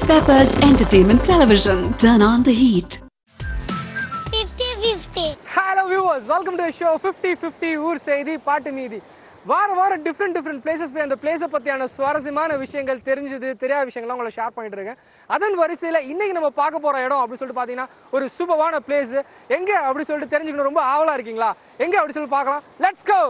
Peppers Entertainment Television. Turn on the heat. 50-50. Hello viewers welcome to show fifty fifty ஊர் செய்தி பாட்டு மீதி வார வாரம் டிஃப்ரெண்ட் டிஃப்ரெண்ட் பிளேசஸ் போய் அந்த பிளேஸை பற்றியான சுவாரஸ்யமான விஷயங்கள் தெரிஞ்சது தெரியாத விஷயங்கள்லாம் உங்களை ஷேர் பண்ணிட்டு இருக்கேன் அதன் வரிசையில் இன்னைக்கு நம்ம பார்க்க போகிற இடம் அப்படின்னு சொல்லிட்டு பார்த்தீங்கன்னா ஒரு சூப்பரான பிளேஸ் எங்கே அப்படி சொல்லிட்டு தெரிஞ்சுக்கணும் ரொம்ப ஆவலாக இருக்கீங்களா எங்கே அப்படி சொல்லி பார்க்கலாம் let's go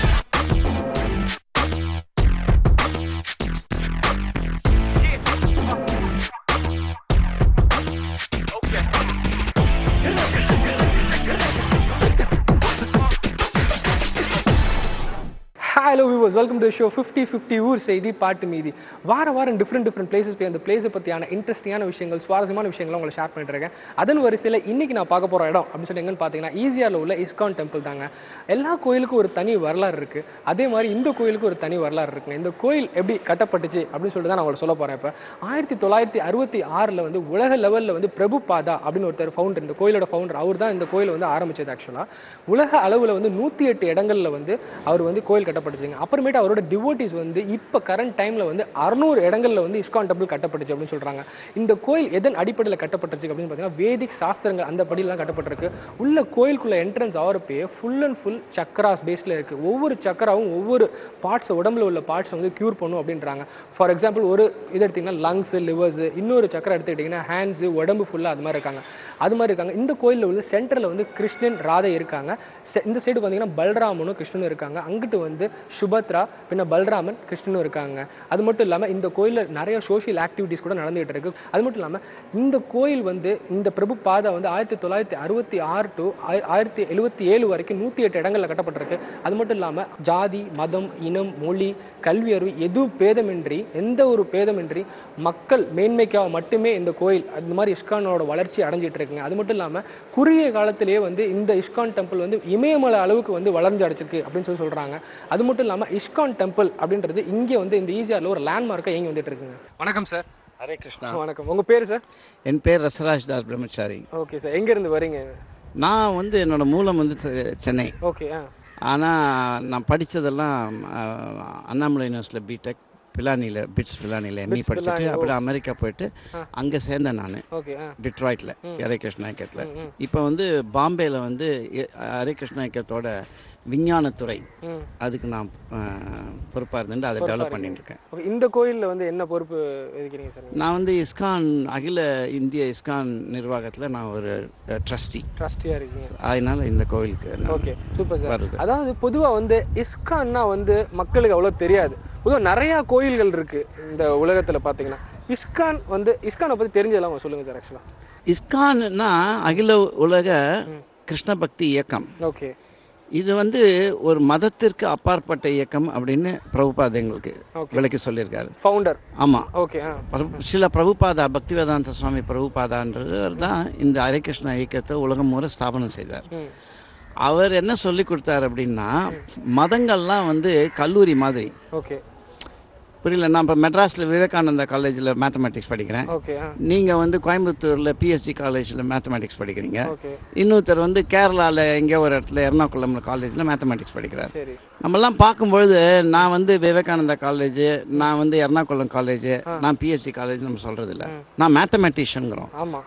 hello viewers welcome to show fifty fifty ஊர் செய்தி பாட்டு மீதி வார வாரம் டிஃப்ரெண்ட் டிஃப்ரெண்ட் பிளேசஸ் போய் அந்த பிளேஸை பற்றியான இன்ட்ரெஸ்டிங்கான விஷயங்கள் சுவாரஸ்யமான விஷயங்களை உங்களை ஷேர் பண்ணிட்டு இருக்கேன் அதன் வரிசையில் இன்னைக்கு நான் பார்க்க போகிற இடம் அப்படின்னு சொல்லி எங்கன்னு பார்த்தீங்கன்னா ஈஸியாவில் உள்ள இஸ்கான் டெம்பிள் தாங்க எல்லா கோயிலுக்கும் ஒரு தனி வரலாறு இருக்குது அதே மாதிரி இந்த கோயிலுக்கு ஒரு தனி வரலாறு இருக்குங்க இந்த கோயில் எப்படி கட்டப்பட்டுச்சு அப்படின்னு சொல்லிட்டு தான் நான் உங்களுக்கு சொல்ல போகிறேன் இப்போ ஆயிரத்தி தொள்ளாயிரத்தி அறுபத்தி ஆறில் வந்து உலக லெவலில் வந்து பிரபு பாதா அப்படின்னு ஒருத்தர் ஃபவுண்டர் இந்த கோயிலோட ஃபவுண்டர் அவர் தான் இந்த கோயிலை வந்து ஆரம்பிச்சது ஆக்சுவலாக உலக அளவில் வந்து நூற்றி எட்டு இடங்களில் வந்து அவர் வந்து கோயில் கட்டப்பட்டுச்சுங்க அப்புறமேட்டு அவரோட டிவோட்டிஸ் வந்து இப்போ கரண்ட் டைமில் வந்து அறுநூறு இடங்களில் வந்து இஸ்கான் டெம்பிள் கட்டப்பட்டுச்சு அப்படின்னு சொல்கிறாங்க இந்த கோயில் எதன் அடிப்படையில் கட்டப்பட்டுச்சு அப்படின்னு பார்த்தீங்கன்னா வேதிக் சாஸ்திரங்கள் அந்த படியெல்லாம் கட்டப்பட்டிருக்கு உள்ள கோயிலுக்குள்ள என்ட்ரன்ஸ் ஆகிறப்பே ஃபுல் அண்ட் ஃபுல் சக்கராஸ் பேஸில் இருக்குது ஒவ்வொரு சக்கராவும் ஒவ்வொரு பார்ட்ஸ் உடம்புல உள்ள பார்ட்ஸ் வந்து க்யூர் பண்ணும் அப்படின்றாங்க ஃபார் எக்ஸாம்பிள் ஒரு இது எடுத்திங்கன்னா லங்ஸு லிவர்ஸு இன்னொரு சக்கரம் எடுத்துக்கிட்டிங்கன்னா ஹேண்ட்ஸு உடம்பு ஃபுல்லாக அது மாதிரி இருக்காங்க அது மாதிரி இருக்காங்க இந்த கோயிலில் வந்து சென்டரில் வந்து கிருஷ்ணன் ராதை இருக்காங்க செ- இந்த சைடு பார்த்தீங்கன்னா பல்ராமனும் கிருஷ்ணனும் இருக்காங்க அங்கிட்டு வந்து சுபத்ரா பின்ன பல்ராமன் கிருஷ்ணனும் இருக்காங்க அது மட்டும் இல்லாமல் இந்த கோயிலில் நிறைய சோஷியல் ஆக்டிவிட்டீஸ் கூட நடந்துகிட்டு இருக்கு அது மட்டும் இல்லாமல் இந்த கோயில் வந்து இந்த பிரபு பாதா வந்து ஆயிரத்தி தொள்ளாயிரத்தி அறுபத்தி ஆறு டு ஆயிரத்தி எழுபத்தி ஏழு வரைக்கும் நூற்றி எட்டு இடங்களில் கட்டப்பட்டிருக்கு அது மட்டும் இல்லாமல் ஜாதி மதம் இனம் மொழி கல்வி அறிவு எதுவும் பேதமின்றி எந்த ஒரு பேதமின்றி மக்கள் மேன்மைக்காக மட்டுமே இந்த கோயில் அந்த மாதிரி இஸ்கானோட வளர்ச்சி அடைஞ்சிட்டு இருக்குங்க அது மட்டும் இல்லாமல் குறுகிய காலத்திலேயே வந்து இந்த இஸ்கான் டெம்பிள் வந்து இமயமலை அளவுக்கு வந்து வளர்ந்து அடைச்சிருக்கு அப்படின்னு சொல்லி சொல்கிறாங்க அது மட்டும் இல்லாமல் இஸ்கான் டெம்பிள் அப்படின்றது இங்கே வந்து இந்த ஈஸியாரில் ஒரு லேண்ட்மார்க்காக இயங்கி வந்துட்டு இருக்குங்க வணக்கம் சார் ஹரே கிருஷ்ணா வணக்கம் உங்கள் பேர் சார் என் பேர் ரசராஜ் தாஸ் பிரம்மச்சாரி ஓகே சார் எங்கேருந்து வரீங்க நான் வந்து என்னோட மூலம் வந்து செ- சென்னை ஓகே ஆ ஆனால் நான் படித்ததெல்லாம் அண்ணாமலை யூனிவர்சிட்டியில் பிடெக் பிலானியில் பிட்ஸ் பிலானியில் எம்இ படிச்சுட்டு அப்படியே அமெரிக்கா போயிட்டு அங்கே சேர்ந்தேன் நான் ஓகே ஆ டிட்ராய்ட்டில் ஹரே கிருஷ்ணா ஐக்கியத்தில் இப்போ வந்து பாம்பேயில் வந்து எ- ஹரே கிருஷ்ணா ஐக்கியத்தோட விஞ்ஞானத்துறை ம் அதுக்கு நான் பொறுப்பாக இருந்துட்டு அதை டெவலப் பண்ணிட்டு இருக்கேன் ஓகே இந்த கோயிலில் வந்து என்ன பொறுப்பு இருக்கிறீங்க சார் நான் வந்து இஸ்கான் அகில இந்திய இஸ்கான் நிர்வாகத்தில் நான் ஒரு ட்ரஸ்டி ட்ரஸ்டியாக இருக்கீங்க அதனால இந்த கோவிலுக்கு நான் ஓகே சூப்பர் சார் வருது. அதாவது பொதுவாக வந்து இஸ்கான்னா வந்து மக்களுக்கு அவ்வளோ தெரியாது பொதுவாக நிறையா கோயில்கள் இருக்குது இந்த உலகத்தில் பார்த்தீங்கன்னா இஸ்கான் வந்து இஸ்கானை பற்றி தெரிஞ்சதெல்லாம் சொல்லுங்கள் சார் ஆக்சுவலாக இஸ்கான்னா அகில உலக கிருஷ்ண பக்தி இயக்கம் ஓகே இது வந்து ஒரு மதத்திற்கு அப்பாற்பட்ட இயக்கம் அப்படின்னு பிரபுபாத எங்களுக்கு விளக்கி சொல்லியிருக்காரு ஃபவுண்டர் ஆமாம் ஓகே ஆ சில பிரபுபாதா பக்திவேதாந்த சுவாமி பிரபுபாதான்றவர் தான் இந்த ஹரே கிருஷ்ணா இயக்கத்தை உலகம் முறை ஸ்தாபனம் செய்தார் ம் அவர் என்ன சொல்லி கொடுத்தார் அப்படின்னா மதங்கள்லாம் வந்து கல்லூரி மாதிரி ஓகே புரியல நான் இப்போ மெட்ராஸில் விவேகானந்தா காலேஜில் மேத்தமேட்டிக்ஸ் படிக்கிறேன் ஓகே ஆ நீங்கள் வந்து கோயம்புத்தூரில் பிஎஸ்சி காலேஜில் மேத்தமேட்டிக்ஸ் படிக்கிறீங்க ஓகே இன்னொருத்தர் வந்து கேரளாவில் எங்கேயோ ஒரு இடத்துல எர்ணாகுளம் காலேஜில் மேத்தமேட்டிக்ஸ் படிக்கிறார் சரி நம்மெல்லாம் பார்க்கும்பொழுது நான் வந்து விவேகானந்தா காலேஜ் நான் வந்து எர்ணாகுளம் காலேஜ் நான் பிஎஸ்சி காலேஜ் நம்ம சொல்கிறது இல்லை நான் மேத்தமேட்டிஷியனுங்கிறோம் ஆமாம்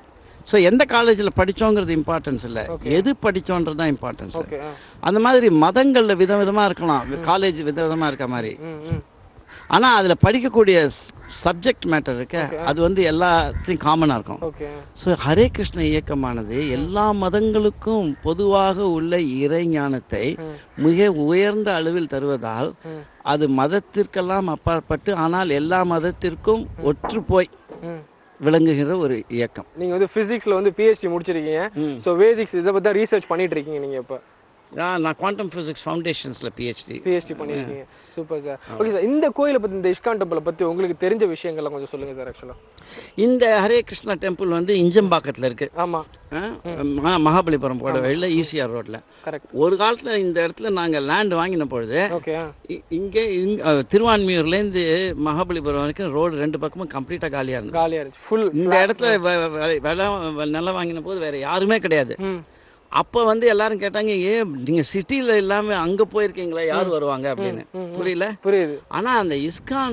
ஸோ எந்த காலேஜில் படித்தோங்கிறது இம்பார்ட்டன்ஸ் இல்லை எது படித்தோன்றது தான் இம்பார்ட்டன்ஸ் ஓகே ஆ அந்த மாதிரி மதங்களில் விதவிதமாக இருக்கலாம் காலேஜ் விதவிதமாக இருக்க மாதிரி ம் ம் ஆனால் அதில் படிக்கக்கூடிய சப்ஜெக்ட் மேட்டர் இருக்க அது வந்து எல்லாத்தையும் காமனாக இருக்கும் ஓகே ஸோ ஹரே கிருஷ்ண இயக்கமானது எல்லா மதங்களுக்கும் பொதுவாக உள்ள இறை ஞானத்தை மிக உயர்ந்த அளவில் தருவதால் அது மதத்திற்கெல்லாம் அப்பாற்பட்டு ஆனால் எல்லா மதத்திற்கும் ஒற்று போய் ம் விளங்குகிற ஒரு இயக்கம் நீங்கள் வந்து ஃபிசிக்ஸில் வந்து பிஹெச்டி முடிச்சிருக்கீங்க ஸோ வேதிக்ஸ் இதை பற்றி தான் ரீசர்ச் பண்ணிட்டு இருக்கீங்க நீங்கள் இப்போ ஆ, நான் குவாண்டம் ஃபிசிக்ஸ் ஃபவுண்டேஷன்ஸில் பிஹெச்டி பிஹெச்டி பண்ணியிருக்கீங்க சூப்பர் சார் ஓகே சார் இந்த கோயிலை பற்றி இந்த இஸ்கான் டெம்பிளை பற்றி உங்களுக்கு தெரிஞ்ச விஷயங்கள்லாம் கொஞ்சம் சொல்லுங்கள் சார் ஆக்சுவலாக இந்த ஹரே கிருஷ்ணா டெம்பிள் வந்து இஞ்சம்பாக்கத்தில் இருக்குது ஆமாம் மகாபலிபுரம் போட வழியில் ஈசிஆர் ரோட்டில் கரெக்ட் ஒரு காலத்தில் இந்த இடத்துல நாங்கள் லேண்ட் வாங்கின பொழுது ஓகே இ- இங்கே இங் அஹ், திருவான்மியூர்லேருந்து மகாபலிபுரம் வரைக்கும் ரோடு ரெண்டு பக்கமும் கம்ப்ளீட்டாக காலியாக இருந்தது காலியாக இருந்துச்சு ஃபுல் இந்த இடத்துல வ- வ- விலை நிலம் வாங்கின போது வேற யாருமே கிடையாது ம் அப்போ வந்து எல்லாரும் கேட்டாங்க ஏன் நீங்கள் சிட்டியில் இல்லாமல் அங்கே போயிருக்கீங்களா யார் வருவாங்க அப்படின்னு புரியல புரியுது ஆனால் அந்த இஸ்கான்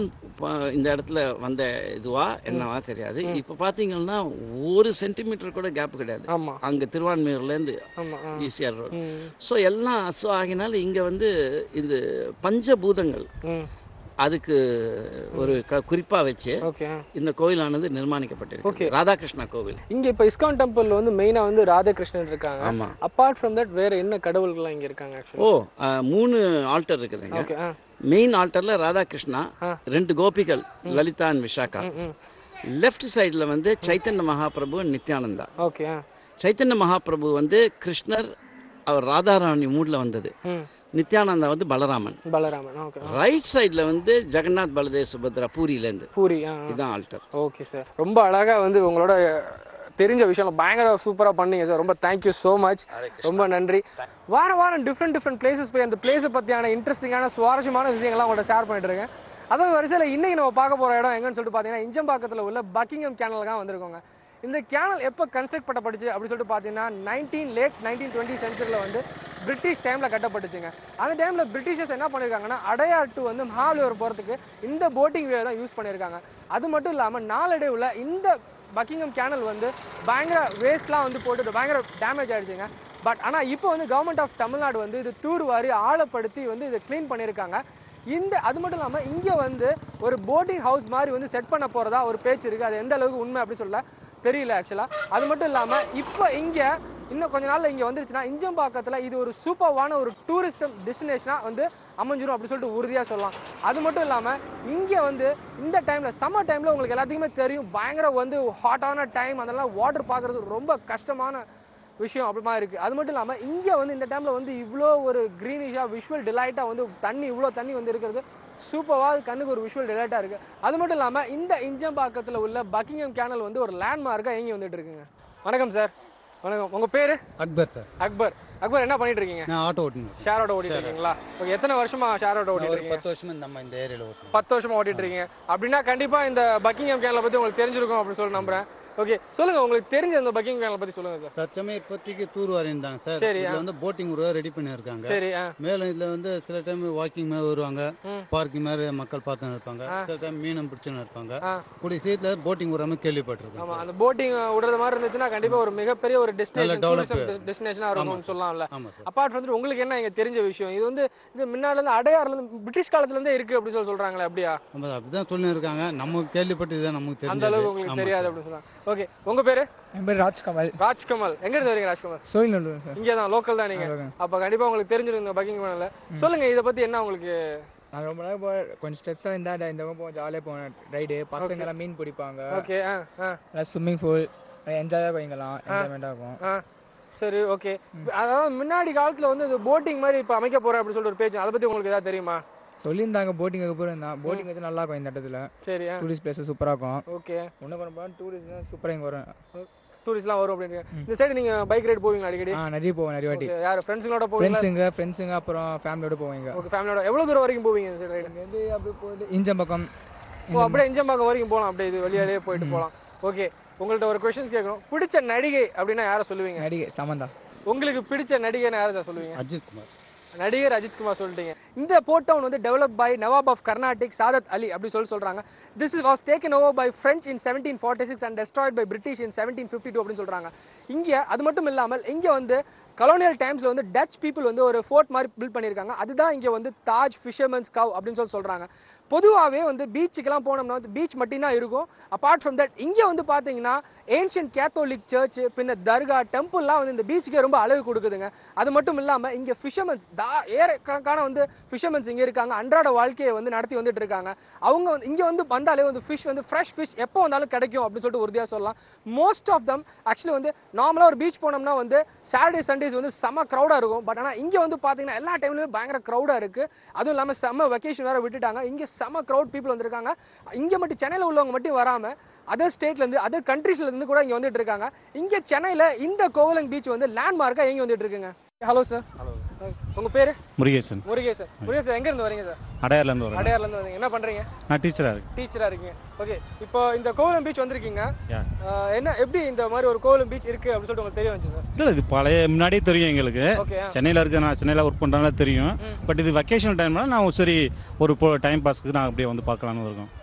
ப- இந்த இடத்துல வந்த இதுவா என்னவா தெரியாது இப்போ பார்த்தீங்கன்னா ஒரு சென்டிமீட்டர் கூட கேப் கிடையாது ஆமா அங்கே திருவான்மையூர்லேருந்து ஆமா ஆ. ஈசிஆர் ரோடு ம் ஸோ எல்லாம் ஸோ ஆகினால இங்கே வந்து இது பஞ்சபூதங்கள் ம் அதுக்கு ஒரு க குறிப்பாக வச்சு ஓகே ஆ. இந்த கோயிலானது நிர்மாணிக்கப்பட்டிருக்கு ராதாகிருஷ்ணா கோவில் இங்க இப்போ இஸ்கான் டெம்பிள் வந்து மெயினா வந்து ராதாகிருஷ்ணன் இருக்காங்க ஆமா. அப்பார்ட் ஃப்ரம் தட் வேற என்ன கடவுள்கள்லாம் இங்க இருக்காங்க ஆக்சுவலி ஓ ஆ, மூணு ஆல்டர் இருக்குதுங்க ஓகே ஆ மெயின் ஆல்டரில் ராதாகிருஷ்ணா ரெண்டு கோபிகள் லலிதா அண்ட் விஷாக்கா ம் லெஃப்ட் சைடில் வந்து சைத்தன்ய மகாபிரபு நித்யானந்தா ஓகே ஆ சைத்தன்ய மகாபிரபு வந்து கிருஷ்ணர் அவர் ராதாராணி மூடில் வந்தது ம் நித்யானந்தா வந்து பலராமன் பலராமன் ஓகே ரைட் சைடில் வந்து ஜெகநாத் பலதேவ் சுபத்ரா பூரியிலேருந்து பூரி ஆ இதுதான் ஆல்டர் ஓகே சார் ரொம்ப அழகா வந்து உங்களோட தெரிஞ்ச விஷயம் பயங்கர சூப்பராக பண்ணீங்க சார் ரொம்ப தேங்க்யூ ஸோ மச் ரொம்ப நன்றி வாரம் வாரம் டிஃப்ரெண்ட் டிஃப்ரெண்ட் பிளேசஸ் போய் அந்த பிளேஸை பற்றியான இன்ட்ரெஸ்டிங்கான சுவாரஸ்யமான விஷயங்கள்லாம் உங்கள்ட்ட ஷேர் பண்ணிட்டு இருக்கேன் அதான் வரிசையில் இன்னைக்கு நம்ம பார்க்க போகிற இடம் எங்கன்னு சொல்லிட்டு பார்த்தீங்கன்னா இஞ்சம்பாக்கத்தில் உள்ள பக்கிங்ஹாம் கேனல் தான் வந்திருக்கோங்க இந்த கேனல் எப்போ கன்ஸ்ட்ரக்ட் பண்ணப்பட்டுச்சு அப்படின்னு சொல்லிட்டு பார்த்தீங்கன்னா நைன்டீன் லேட் நைன்டீன் டுவெண்ட்டி சென்ச்சுரியில் வந்து பிரிட்டிஷ் டைமில் கட்டப்பட்டுச்சுங்க அந்த டைமில் பிரிட்டிஷர்ஸ் என்ன பண்ணியிருக்காங்கன்னா அடையார் டு வந்து மகாபலிபுரம் போகிறதுக்கு இந்த போட்டிங் வே தான் யூஸ் பண்ணியிருக்காங்க அது மட்டும் இல்லாமல் நாளடைவில் இந்த பக்கிங்ஹாம் கேனல் வந்து பயங்கர வேஸ்ட்லாம் வந்து போட்டு பயங்கர டேமேஜ் ஆயிடுச்சுங்க பட் ஆனால் இப்போ வந்து கவர்மெண்ட் ஆஃப் தமிழ்நாடு வந்து இது தூர்வாரி ஆழப்படுத்தி வந்து இதை க்ளீன் பண்ணியிருக்காங்க இந்த அது மட்டும் இல்லாமல் இங்கே வந்து ஒரு போட்டிங் ஹவுஸ் மாதிரி வந்து செட் பண்ண போகிறதா ஒரு பேச்சு இருக்குது அது எந்த அளவுக்கு உண்மை அப்படின்னு சொல்ல தெரியல ஆக்சுவலாக அது மட்டும் இல்லாமல் இப்போ இங்கே இன்னும் கொஞ்ச நாள்ல இங்கே வந்துருச்சுன்னா இஞ்சம்பாக்கத்தில் இது ஒரு சூப்பர்வான ஒரு டூரிஸ்ட் டெஸ்டினேஷனாக வந்து அமைஞ்சிரும் அப்படின்னு சொல்லிட்டு உறுதியாக சொல்லலாம் அது மட்டும் இல்லாமல் இங்கே வந்து இந்த டைமில் சம்மர் டைமில் உங்களுக்கு எல்லாத்துக்குமே தெரியும் பயங்கர வந்து ஹாட்டான டைம் அதெல்லாம் வாட்டர் பார்க்குறது ரொம்ப கஷ்டமான விஷயம் அப்படிமா இருக்குது அது மட்டும் இல்லாமல் இங்கே வந்து இந்த டைமில் வந்து இவ்வளோ ஒரு க்ரீனிஷாக விஷுவல் டிலைட்டாக வந்து தண்ணி இவ்வளோ தண்ணி வந்து இருக்கிறது சூப்பராக கண்ணுக்கு ஒரு விஷுவல் டிலைட்டாக இருக்குது அது மட்டும் இல்லாமல் இந்த இஞ்சம்பாக்கத்தில் உள்ள பக்கிங்ஹாம் கேனல் வந்து ஒரு லேண்ட்மார்க்காக இயங்கி வந்துட்டு இருக்குங்க வணக்கம் சார் வணக்கம் உங்கள் பேர் அக்பர் சார் அக்பர் அக்பர் என்ன பண்ணிட்டு இருக்கீங்க நான் ஆட்டோ ஓட்டுனேன் ஷேர் ஆட்டோ ஓட்டிட்டு இருக்கீங்களா ஓகே எத்தனை வருஷமா ஷேர் ஆட்டோ நான் ஓட்டிட்டு ஒரு இருக்கீங்க பத்து வருஷமா நம்ம இந்த ஏரியாவில் ஓட்டுனேன் பத்து வருஷமா ஓட்டிட்டு இருக்கீங்க அப்படின்னா கண்டிப்பா இந்த பக்கிங்ஹாம் கேனலை பத்தி உங்களுக்கு தெரிஞ்சிருக்கும் அப்படின்னு சொல்லி நம்புறேன் ஓகே சொல்லுங்க உங்களுக்கு தெரிஞ்ச இந்த பக்கிங் கேனலை பத்தி சொல்லுங்க சார் தற்சமயம் இப்போதைக்கு டூர் வரந்தாங்க சார் சரி, இதில் வந்து போட்டிங் ஒரு ரெடி பண்ணியிருக்காங்க சரி ஆ மேலும் இதில் வந்து சில டைம் வாக்கிங் மாதிரி வருவாங்க பார்க்கிங் மாதிரி மக்கள் பார்த்துன்னு இருப்பாங்க சில டைம் மீனும் பிடிச்சுன்னு இருப்பாங்க ஆ. கூடிய சீட்டில் போட்டிங் வராமல் கேள்விப்பட்டிருக்கேன் ஆமா அந்த போட்டிங் விடுறது மாதிரி இருந்துச்சுன்னா கண்டிப்பா ஒரு மிகப்பெரிய ஒரு டெஸ்டினேஷன் develop டூரிசம் டெஸ்டினேஷனா இருக்கும்னு சொல்லலாம்ல ஆமாம் சார் அப்பார்ட் வந்து உங்களுக்கு என்ன இங்க தெரிஞ்ச விஷயம் இது வந்து இது முன்னால இருந்து அடையாறுல இருந்து பிரிட்டிஷ் காலத்துல இருந்தே இருக்கு அப்படின்னு சொல்லி சொல்றாங்களே அப்படியா நம்ம அப்படிதான் சொல்லி இருக்காங்க நம்ம கேள்விப்பட்டு இதுதான் நமக்கு அந்த அளவுக்கு தெரிஞ்சது உங்களுக்கு ஆமாம் தெரியாது சார். அப்படின்னு சொல்றாங்க ஓகே உங்க பேரு என் பேர் ராஜ்கமல் ராஜ்கமல் எங்க இருந்து வரீங்க ராஜ்கமல் சோழிநல்லூர் சார் இங்கே தான் லோக்கல் தான் நீங்க ஆமாங்க. அப்ப கண்டிப்பா உங்களுக்கு தெரிஞ்சிருக்கும் பக்கிங் கேனல்ல சொல்லுங்க இதை பத்தி என்ன உங்களுக்கு நான் ரொம்ப நேரம் போ கொஞ்சம் ஸ்ட்ரெஸ்ஸாக இருந்தால் இந்த பக்கம் போவோம் ஜாலியாக போவேன் ரைடு பசங்க எல்லாம் மீன் பிடிப்பாங்க ஓகே ஆ ஆ நல்லா ஸ்விம்மிங் பூல் என்ஜாயாக போய்ங்கலாம் என்ஜாய்மெண்ட்டாக இருக்கும் ஆ சரி ஓகே அதாவது முன்னாடி காலத்துல வந்து இது போட்டிங் மாதிரி இப்போ அமைக்க போறேன் அப்படின்னு சொல்லிட்டு ஒரு பேச்சு அதை பத்தி உங்களுக்கு ஏதாவது தெரியுமா சொல்லியிருந்தாங்க போட்டிங் போயிருந்தா போட்டிங் வச்சு நல்லா இருக்கும் இந்த இடத்துல சரி ஆ டூரிஸ்ட் பிளேஸ் சூப்பராக இருக்கும் ஓகே இன்னும் கொஞ்சம் போனால் டூரிஸ்ட் சூப்பராக இங்கே வரும் டூரிஸ்ட்லாம் வரும் அப்படின்னு இந்த சைடு நீங்க பைக் ரைடு போவீங்க அடிக்கடி ஆ நிறைய போவேன் நிறைய வாட்டி Okay, யார் ஃப்ரெண்ட்ஸுங்களோட போவீங்களா ஃப்ரெண்ட்ஸுங்க ஃப்ரெண்ட்ஸுங்க அப்புறம் ஃபேமிலியோட போவீங்க ஓகே ஃபேமிலியோட எவ்வளவு தூரம் வரைக்கும் போவீங்க இந்த சைடு ரைடு இங்கேருந்து அப்படியே போயிட்டு இஞ்சம்பக்கம் ஓ அப்படியே இஞ்சம்பாக்கம் வரைக்கும் போகலாம் அப்படியே இது வழியாலே போயிட்டு போகலாம் ஓகே உங்கள்ட்ட ஒரு கொஸ்டின்ஸ் கேட்கணும் பிடிச்ச நடிகை அப்படின்னா யாரை சொல்லுவீங்க நடிகை சமந்தா உங்களுக்கு பிடிச்ச நடிகைன்னு யாரை சார் சொல்லுவீங்க அஜித் குமார் நடிகர் அஜித் குமார் சொல்லிட்டீங்க இந்த போர்ட் டவுன் வந்து develop by Nawab of Carnatic Saadat Ali அப்படி சொல்லி சொல்றாங்க this is was taken over by French in seventeen forty six and destroyed by British in seventeen fifty two அப்படின்னு சொல்றாங்க இங்கே அது மட்டும் இல்லாமல் இங்கே வந்து கலோனியல் டைம்ஸில் வந்து டச் பீப்புள் வந்து ஒரு ஃபோர்ட் மாதிரி பில்ட் பண்ணியிருக்காங்க அதுதான் இங்கே வந்து தாஜ் ஃபிஷர்மன்ஸ் கவ் அப்படின்னு சொல்லி சொல்கிறாங்க பொதுவாகவே வந்து பீச்சுக்கெல்லாம் போனோம்னா வந்து பீச் மட்டும்தான் இருக்கும் அப்பார்ட் ஃப்ரம் தட் இங்கே வந்து பார்த்தீங்கன்னா ஏன்ஷியன் கேத்தோலிக் சர்ச் பின்ன தர்கா டெம்பிள்லாம் வந்து இந்த பீச்சுக்கே ரொம்ப அழகு கொடுக்குதுங்க அது மட்டும் இல்லாமல் இங்கே ஃபிஷர்மன்ஸ் தா ஏறக்கணக்கான வந்து ஃபிஷர்மன்ஸ் இங்கே இருக்காங்க அன்றாட வாழ்க்கையை வந்து நடத்தி வந்துட்டு இருக்காங்க அவங்க வந்து இங்கே வந்து வந்தாலே வந்து ஃபிஷ் வந்து ஃப்ரெஷ் ஃபிஷ் எப்போ வந்தாலும் கிடைக்கும் அப்படின்னு சொல்லிட்டு உறுதியாக சொல்லலாம் மோஸ்ட் ஆஃப் தம் ஆக்சுவலி வந்து நார்மலாக ஒரு பீச் போனோம்னா வந்து சாட்டர்டே சண்டேஸ் வந்து செம்ம க்ரௌடாக இருக்கும் பட் ஆனால் இங்கே வந்து பார்த்தீங்கன்னா எல்லா டைம்லையுமே பயங்கர க்ரௌடாக இருக்குது அதுவும் இல்லாமல் செம்ம வெக்கேஷன் வேறு விட்டுட்டாங்க இங்கே செம்ம க்ரௌட் பீப்புள் வந்திருக்காங்க இங்கே மட்டும் சென்னையில் உள்ளவங்க மட்டும் வராமல் அதர் ஸ்டேட்லேருந்து அதர் கண்ட்ரீஸ்லேருந்து கூட இங்கே வந்துட்டு இருக்காங்க இங்கே சென்னையில் இந்த கோவலங் பீச் வந்து லேண்ட்மார்க்காக இங்கே வந்துட்டு இருக்குங்க ஹலோ சார் ஹலோ உங்கள் பேர் முருகேசன் முருகேசன் முருகேசன் எங்கேருந்து வரீங்க சார் அடையார்லேருந்து வரேன் அடையார்லேருந்து வரீங்க என்ன பண்ணுறீங்க நான் டீச்சராக இருக்கேன் டீச்சராக இருக்கீங்க ஓகே இப்போ இந்த கோவலம் பீச் வந்திருக்கீங்க Yeah. ஆஹ் என்ன எப்படி இந்த மாதிரி ஒரு கோவலம் பீச் இருக்குது அப்படின்னு சொல்லிட்டு உங்களுக்கு தெரிய வந்துச்சு சார் இல்லை இது பழைய முன்னாடியே தெரியும் எங்களுக்கு ஓகே சென்னையில் இருக்க நான் சென்னையில் ஒர்க் பண்ணுறதுனால தெரியும் பட் இது வெக்கேஷன் டைம்ல நான் சரி ஒரு டைம் பாஸ்க்கு நான் அப்படியே வந்து பார்க்கலான்னு இருக்கோம் ஓகே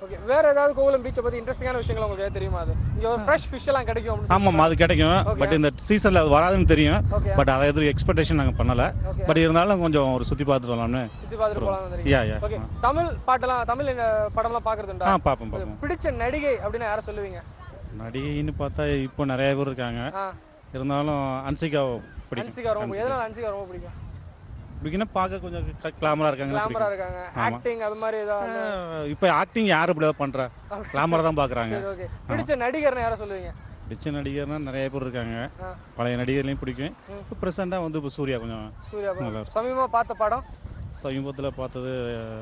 ஓகே வேற ஏதாவது கோவலம் பீச்சை பத்தி இன்ட்ரெஸ்டிங்கான விஷயங்கள் உங்களுக்கு ஏதாவது தெரியுமா அது இங்க ஒரு ஃப்ரெஷ் ஃபிஷ் எல்லாம் கிடைக்கும் அப்படின்னு ஆமாம் அது கிடைக்கும் பட் இந்த சீசனில் அது வராதுன்னு தெரியும் Okay. பட் அதை எதுவும் எக்ஸ்பெக்டேஷன் நாங்கள் பண்ணலை Okay. பட் இருந்தாலும் கொஞ்சம் ஒரு சுற்றி பார்த்துட்டு வரலாம்னு சுத்தி பார்த்துட்டு போலாம் வந்துருக்கீங்க யா யா ஓகே தமிழ் பாட்டெல்லாம் தமிழ் என்ன படம்லாம் பாக்குறதுண்டா ஆ பார்ப்போம் பார்ப்போம் பிடிச்ச நடிகை அப்படின்னு யாரை சொல்லுவீங்க நடிகைன்னு பார்த்தா இப்போ நிறைய பேர் இருக்காங்க ஆ இருந்தாலும் அன்சிகாவை பிடிக்கும் அன்சிகா ரொம்ப பிடிக்கும். எதனால அன்சிகா ரொம்ப பிடிக்கும் பிடிக்குன்னா பார்க்க கொஞ்சம் கிளாமராக இருக்காங்க கிளாமரா இருக்காங்க ஆக்டிங் அது மாதிரி ஏதாவது இப்போ ஆக்டிங் யார் இப்படி தான் பண்ணுறா கிளாமரா தான் பார்க்குறாங்க சரி ஓகே பிடிச்ச நடிகர்னு யாரை சொல்லுவீங்க பிடிச்ச நடிகர்னா நிறைய பேர் இருக்காங்க ஆ. பழைய நடிகர்லையும் பிடிக்கும் இப்போ ப்ரெசெண்டாக வந்து இப்போ சூர்யா கொஞ்சம் சூர்யா bro. நல்லா இருக்கு. சமீபமா பார்த்த படம் சமீபத்தில் பார்த்தது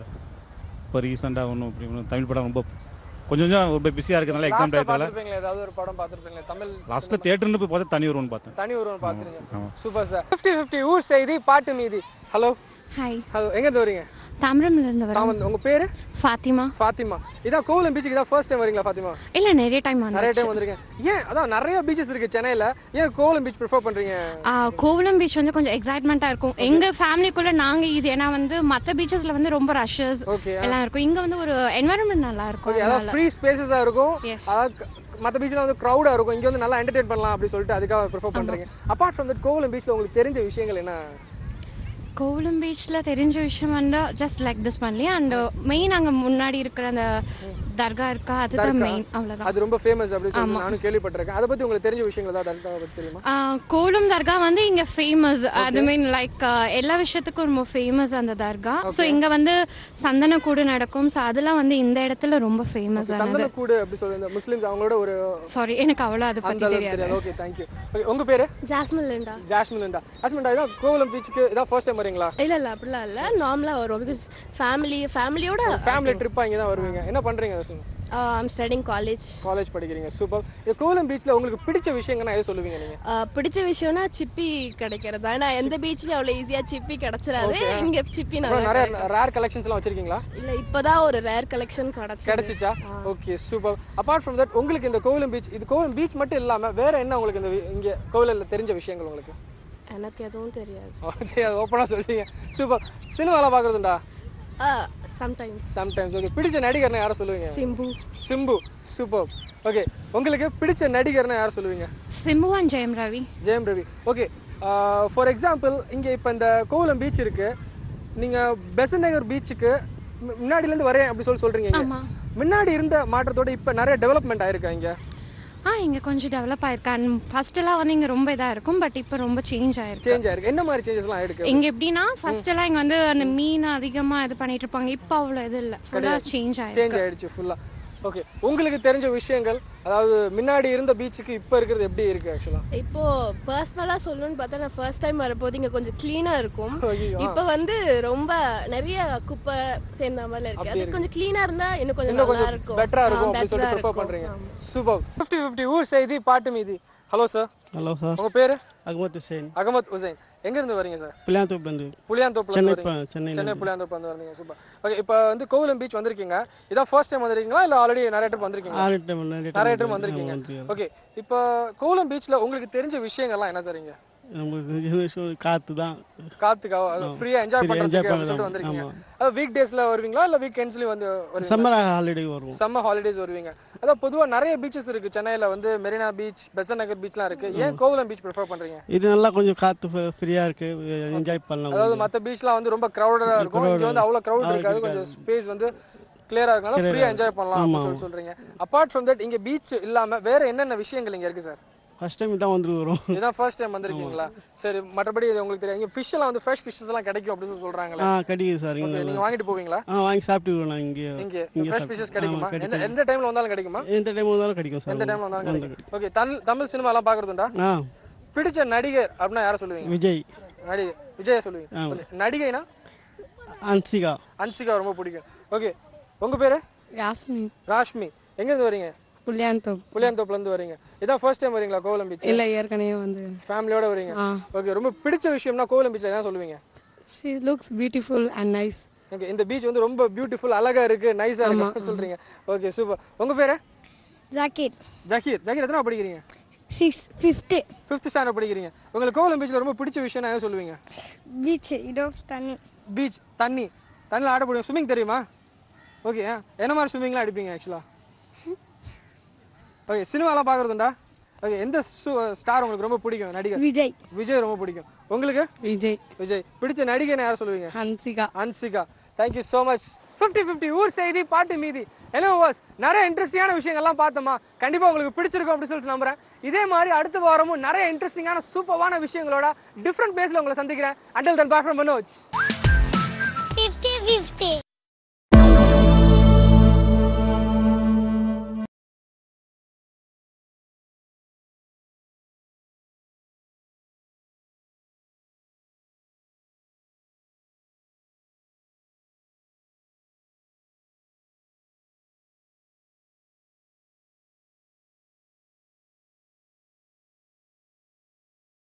இப்போ ரீசெண்டாக ஒன்றும் இப்படி ஒன்றும் தமிழ் படம் ரொம்ப கொஞ்சம் கொஞ்சம் ரொம்ப பிஸியாக இருக்கிறனால எக்ஸாம் லாஸ்டா டயத்தில் பார்த்துருப்பீங்களா ஏதாவது ஒரு படம் பார்த்துருப்பீங்களா தமிழ் லாஸ்ட்டில் தேட்டர்னு போய் பார்த்தா தனி வரும்னு பார்த்தேன் தனி ஒருவன் பார்த்துருங்க ஆமாம் சூப்பர் சார் ஃபிஃப்டி ஃபிஃப்டி ஊர் செய்தி பாட்டு மீதி ஹலோ ஹாய் ஹலோ எங்கேருந்து வரீங்க தாம்பரம்லேருந்து வரேன் தாமன் உங்க பேரு ஃபாத்திமா ஃபாத்திமா இதான் கோவலம் பீச்சுக்கு இதான் ஃபர்ஸ்ட் டைம் வரீங்களா ஃபாத்திமா இல்லை நிறைய டைம் நிறைய வந்து டைம் வந்திருக்கேன் ஏன் அதான் நிறைய பீச்சஸ் இருக்கு சென்னையில ஏன் கோவலம் பீச் ப்ரிஃபர் பண்றீங்க கோவலம் பீச் வந்து கொஞ்சம் எக்ஸைட்மெண்ட்டாக இருக்கும் எங்கள் ஃபேமிலிக்குள்ளே நாங்கள் ஈஸி ஏன்னா வந்து மற்ற பீச்சஸில் வந்து ரொம்ப ரஷ்ஷஸ் ஓகே எல்லாம் இருக்கும் இங்கே வந்து ஒரு என்வரன்மெண்ட் நல்லா இருக்கும் ஓகே அதான் ஃப்ரீ ஸ்பேசஸா இருக்கும் Yes. அதாவது மற்ற பீச்ல வந்து க்ரௌடா இருக்கும் இங்க வந்து நல்லா என்டர்டெயின் பண்ணலாம் அப்படி சொல்லிட்டு அதுக்காக ப்ரிஃபர் பண்றீங்க அப்பார்ட் ஃப்ரம் தட் கோவலம் பீச்ல உங்களுக்கு தெரிஞ்ச விஷயங்கள் என்ன கோவலம் பீச்சில் தெரிஞ்ச விஷயம் வந்து ஜஸ்ட் லைக் திஸ் பண்ணி அண்ட் மெயின் அங்கே முன்னாடி இருக்கிற அந்த தர்கா இருக்கா அதுதான் மெயின் அவ்வளோதான் அது ரொம்ப ஃபேமஸ் அப்படி சொல்லி நானும் கேள்விப்பட்டிருக்கேன் அதை பத்தி உங்களுக்கு தெரிஞ்ச விஷயங்கள் ஏதாவது தர்காவை பத்தி தெரியுமா கோலம் தர்கா வந்து இங்க ஃபேமஸ் அது மீன் லைக் எல்லா விஷயத்துக்கும் ரொம்ப ஃபேமஸ் அந்த தர்கா ஸோ இங்க வந்து சந்தன கூடு நடக்கும் ஸோ அதெல்லாம் வந்து இந்த இடத்துல ரொம்ப ஃபேமஸ் ஆனது சந்தன கூடு அப்படி சொல்லி இந்த முஸ்லிம்ஸ் அவங்களோட ஒரு சாரி எனக்கு அவ்வளோ அதை அந்த பத்தி அளவுக்கு தெரியாது தெரியாது ஓகே தேங்க்யூ ஓகே உங்க பேரு ஜாஸ்மின் லிண்டா ஜாஸ்மின்டா ஜாஸ்மின்டா இதான் கோவலம் பீச்சுக்கு இதான் ஃபர்ஸ்ட் டைம் வரீங்களா இல்ல இல்ல அப்படிலாம் இல்ல நார்மலா வரும் பிகாஸ் ஃபேமிலி ஃபேமிலியோட ஃபேமிலி ட்ரிப்பா இங்க தான் வருவீங்க என்ன பண்றீங்க Jasmine I'm studying college college படிக்கிறீங்க சூப்பர் இந்த கோவலம் பீச்ல உங்களுக்கு பிடிச்ச விஷயங்கன்னா எது சொல்லுவீங்க நீங்க பிடிச்ச விஷயம்னா சிப்பி கிடைக்கிறது ஏன்னா எந்த பீச்லயும் அவ்வளவு ஈஸியா சிப்பி கிடைச்சிடாது இங்க சிப்பி அப்புறம் நல்லா நிறைய ரேர் கலெக்ஷன்ஸ் எல்லாம் வச்சிருக்கீங்களா இல்ல இப்பதான் ஒரு ரேர் கலெக்ஷன் கிடைச்சு கிடைச்சிச்சா okay super apart from that உங்களுக்கு இந்த கோவலம் பீச் இது கோவலம் பீச் மட்டும் இல்லாம வேற என்ன உங்களுக்கு இந்த வி- இங்க கோவிலில் தெரிஞ்ச விஷயங்கள் உங்களுக்கு எனக்கு எதுவும் தெரியாது ஓகே அது ஓப்பனாக சொல்றீங்க சூப்பர் சினிமாலாம் பார்க்குறதுண்டா சம்டைம்ஸ் சம்டைம்ஸ் ஓகே பிடிச்ச நடிகர்னா யாரை சொல்லுவீங்க சிம்பு சிம்பு சூப்பர் ஓகே உங்களுக்கு பிடிச்ச நடிகர்னா யாரை சொல்லுவீங்க Simbu and Jayam Ravi Jayam Ravi okay for example இங்கே இப்போ இந்த கோவலம் பீச் இருக்கு நீங்கள் பெசன் நகர் பீச்சுக்கு முன்னாடிலேருந்து வரேன் அப்படி சொல்லி சொல்கிறீங்க ஆமா. முன்னாடி இருந்த மாற்றத்தோட இப்போ நிறைய டெவலப்மெண்ட் ஆயிருக்கா இங்கே ஆ இங்க கொஞ்சம் டெவலப் ஆயிருக்கு அண்ட் ஃபர்ஸ்ட் எல்லாம் வந்து இங்க ரொம்ப இதா இருக்கும் பட் இப்போ ரொம்ப சேஞ்ச் ஆயிருக்கு சேஞ்ச் ஆயிருக்கு என்ன மாதிரி சேஞ்சஸ்லாம் ஆயிருக்கு இங்க எப்படின்னா ஃபர்ஸ்ட் எல்லாம் இங்க வந்து அந்த மீன் அதிகமா இது பண்ணிட்டு இருப்பாங்க இப்போ அவ்வளோ இது இல்லை ஃபுல்லா சேஞ்ச் ஆயிருக்கு சேஞ்ச் ஆயிடுச்சு ஃபுல்லாக ஓகே உங்களுக்கு தெரிஞ்ச விஷயங்கள் அதாவது முன்னாடி இருந்த பீச்சுக்கு இப்போ இருக்கிறது எப்படி இருக்கு ஆக்சுவலாக இப்போ பர்சனலா சொல்லணும்னு பார்த்தா நான் ஃபர்ஸ்ட் டைம் வரப்போது இங்க கொஞ்சம் க்ளீனா இருக்கும் ஐயோ, ஆ. இப்போ வந்து ரொம்ப நிறைய குப்பை சேர்ந்த மாதிரி இருக்கு அது கொஞ்சம் க்ளீனா இருந்தா இன்னும் கொஞ்சம் இன்னும் நல்லா கொஞ்சம் இருக்கும் பெட்டரா இருக்கும் ஆ, அப்படின்னு சொல்லிட்டு better-ஆ ப்ரிஃபர் இருக்கும். பண்றீங்க ஆமா. சூப்பர் ஃபிஃப்டி ஃபிஃப்டி ஊர் செய்தி பாட்டு மீதி ஹலோ சார் ஹலோ சார் உங்க பேரு அகமத் ஹுசேன் அகமத் ஹுசைன் எங்க இருந்து வரீங்க சார் பிள்ளையாந்தோப்புலேருந்து புளியாந்தோப்புல சென்னை இருந்து வரீங்க ப- சென்னையில சென்னை புளியாந்தோப்பு வந்து வரீங்க சூப்பர் ஓகே இப்போ வந்து கோவலம் பீச் வந்திருக்கீங்க இதான் ஃபர்ஸ்ட் டைம் வந்திருக்கீங்களா இல்ல ஆல்ரெடி நிறைய டைம் வந்திருக்கீங்க ஆறு டைம் நிறைய நிறைய டைம் டைம் வந்திருக்கீங்க ஓகே இப்போ கோவலம் பீச்ல உங்களுக்கு தெரிஞ்ச விஷயங்கள்லாம் என்ன சார் இங்க நமக்கு காற்று தான் காத்துக்கா ஃப்ரீயா என்ஜாய் Free-ஆ பண்றதுக்கு enjoy அப்படின்னு சொல்லிட்டு பண்ணலாம். வந்திருக்கீங்க ஆமா. அது வீக் டேஸ்ல வருவீங்களா இல்ல வீக் எண்ட்ஸ்லயும் வந்து வருவீங்களா சம்மர் ஹாலிடே வருவோம் சம்மர் ஹாலிடேஸ் வருவீங்க அதான் பொதுவா நிறைய பீச்சஸ் இருக்கு சென்னையில வந்து மெரினா பீச் பெசன் நகர் பீச்லாம் இருக்கு ஏன் கோவலம் பீச் ப்ரிஃபர் பண்றீங்க இது நல்லா கொஞ்சம் காற்று ஃப்ரீயாக இருக்கு என்ஜாய் பண்ணலாம் அதாவது கொஞ்சம். மத்த பீச்லாம் வந்து ரொம்ப கிரௌடடா இருக்கும் இங்க வந்து அவ்வளவு கிரௌட் இருக்காது கொஞ்சம் ஸ்பேஸ் வந்து கிளியரா இருக்கனால ஃப்ரீயா என்ஜாய் பண்ணலாம் அப்படின்னு சொல்லி சொல்றீங்க அப்பார்ட் ஃப்ரம் தட் இங்க பீச் இல்லாம வேற என்னென்ன விஷயங்கள் இங்க இருக்கு சார் ஃபர்ஸ்ட் டைம் தான் வந்துட்டு வரும் இதான் ஃபர்ஸ்ட் டைம் வந்திருக்கீங்களா சரி மற்றபடி இது உங்களுக்கு தெரியும் இங்க ஃபிஷ் எல்லாம் வந்து ஃப்ரெஷ் ஃபிஷ்ஷஸ் எல்லாம் கிடைக்கும் அப்படின்னு சொல்லி சொல்றாங்களே ஆ கிடைக்குது சார் இங்கே நீங்க வாங்கிட்டு போவீங்களா ஆ வாங்கி சாப்பிட்டு நான் இங்கே இங்க இங்கே ஃப்ரெஷ் ஃபிஷ்ஷஸ் கிடைக்குமா எந்த எந்த டைம்ல வந்தாலும் கிடைக்குமா எந்த டைம் வந்தாலும் கிடைக்கும் சார் எந்த டைம்ல வந்தாலும் கிடைக்கும் ஓகே தமிழ் தமிழ் சினிமா எல்லாம் பாக்குறதுண்டா ஆ பிடிச்ச நடிகர் அப்படின்னா யாரை சொல்லுவீங்க விஜய் நடிகர் விஜய சொல்லுவீங்க Okay. நடிகைனா அன்சிகா அன்சிகா ரொம்ப பிடிக்கும் ஓகே உங்க பேரு யாஸ்மின் ராஷ்மி எங்க இருந்து வரீங்க புள்ளியாந்தோப் புளியாந்தோப்புல இருந்து வரீங்க இதான் ஃபர்ஸ்ட் டைம் வரீங்களா கோவலம் பீச் இல்லை ஏற்கனவே வந்து ஃபேமிலியோட வரீங்க ஆ ஓகே ரொம்ப பிடிச்ச விஷயம்னா கோவலம் பீச்ல என்ன சொல்லுவீங்க she looks beautiful and nice okay இந்த பீச் வந்து ரொம்ப பியூட்டிஃபுல் அழகா இருக்கு நைஸா இருக்கு சொல்றீங்க ஓகே சூப்பர் உங்க பேரு ஜாக்கெட் ஜஹீர் ஜஹீர் எத்தனை படிக்கிறீங்க சிக்ஸ் ஃபிஃப்த்து ஃபிஃப்த் ஸ்டாண்டர்ட் படிக்கிறீங்க உங்களுக்கு கோவலம் பீச்ல ரொம்ப பிடிச்ச விஷயம் என்ன சொல்லுவீங்க பீச் இதோ தண்ணி பீச் தண்ணி தண்ணியில் ஆட முடியும் ஸ்விம்மிங் தெரியுமா ஓகே என்ன மாதிரி ஸ்விம்மிங்லாம் அடிப்பீங்க ஆக்சுவலாக ஓகே சினிமாலாம் பார்க்குறதுண்டா ஓகே எந்த ஸ்டார் உங்களுக்கு ரொம்ப பிடிக்கும் நடிகர் விஜய் விஜய் ரொம்ப பிடிக்கும் உங்களுக்கு விஜய் விஜய் பிடிச்ச நடிகை யாரை சொல்லுவீங்க Hansika Hansika thank you so much fifty fifty ஊர் செய்தி பாட்டு மீதி என்ன வாஸ் நிறைய இன்ட்ரெஸ்டிங்கான விஷயங்கள்லாம் பார்த்தோமா கண்டிப்பாக உங்களுக்கு பிடிச்சிருக்கும் அப்படின்னு சொல்லிட்டு நம்புறேன் இதே மாதிரி அடுத்த வாரமும் நிறைய இன்ட்ரெஸ்டிங்கான சூப்பரான விஷயங்களோட டிஃப்ரெண்ட் பிளேஸில் உங்களை சந்திக்கிறேன் until then bye from Manoj